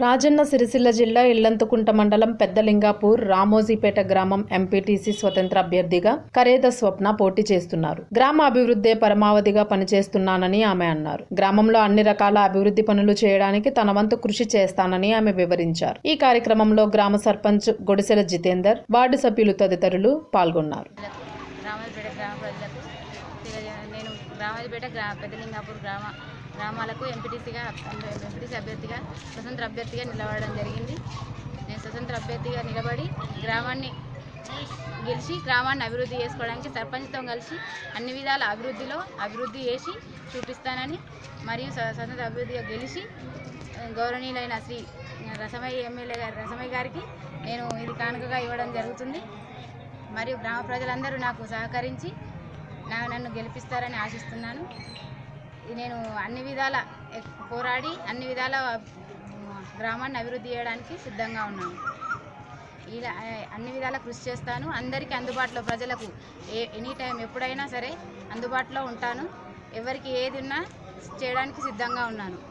రాజన్న సిరిసిల్ల జిల్లా ఇల్లంతుకుంట మండలం పెద్దలింగాపూర్ రామోజీపేట గ్రామం ఎంపీటీసీ స్వతంత్ర అభ్యర్థిగా కరేద స్వప్న పోటీ చేస్తున్నారు గ్రామ అభివృద్ధే పరమావధిగా పనిచేస్తున్నానని ఆమె అన్నారు గ్రామంలో అన్ని రకాల అభివృద్ధి పనులు చేయడానికి తన వంతు కృషి చేస్తానని ఆమె వివరించారు ఈ కార్యక్రమంలో గ్రామ సర్పంచ్ గొడిసెల జితేందర్ వార్డు సభ్యులు తదితరులు పాల్గొన్నారు రామాజపేట గ్రామ ప్రజలకు తెలియజే- నేను రామాజపేట గ్రా పెద్దలింగాపూర్ గ్రామ గ్రామాలకు ఎంపీటీసీగా ఎంపీటీసీ అభ్యర్థిగా స్వతంత్ర అభ్యర్థిగా నిలబడడం జరిగింది నేను స్వతంత్ర అభ్యర్థిగా నిలబడి గ్రామాన్ని గెలిచి గ్రామాన్ని అభివృద్ధి చేసుకోవడానికి సర్పంచ్తో కలిసి అన్ని విధాల అభివృద్ధిలో అభివృద్ధి చేసి చూపిస్తానని మరియు స్వ- స్వతంత్ర అభివృద్ధిగా గెలిచి ఆ, గౌరవనీయులైన శ్రీ రసమయ్య ఎమ్మెల్యే గారి రసమయ్య గారికి నేను ఇది కానుకగా ఇవ్వడం జరుగుతుంది మరియు గ్రామ ప్రజలందరూ నాకు సహకరించి నా నన్ను గెలిపిస్తారని ఆశిస్తున్నాను ఇది నేను అన్ని విధాల ఎక్- పోరాడి అన్ని విధాల ఉమ్, గ్రామాన్ని అభివృద్ధి చేయడానికి సిద్ధంగా ఉన్నాను ఇలా ఆ, అన్ని విధాల కృషి చేస్తాను అందరికీ అందుబాటులో ప్రజలకు ఏ ఎనీ టైం ఎప్పుడైనా సరే అందుబాటులో ఉంటాను ఎవరికి ఏది ఉన్నా చేయడానికి సిద్ధంగా ఉన్నాను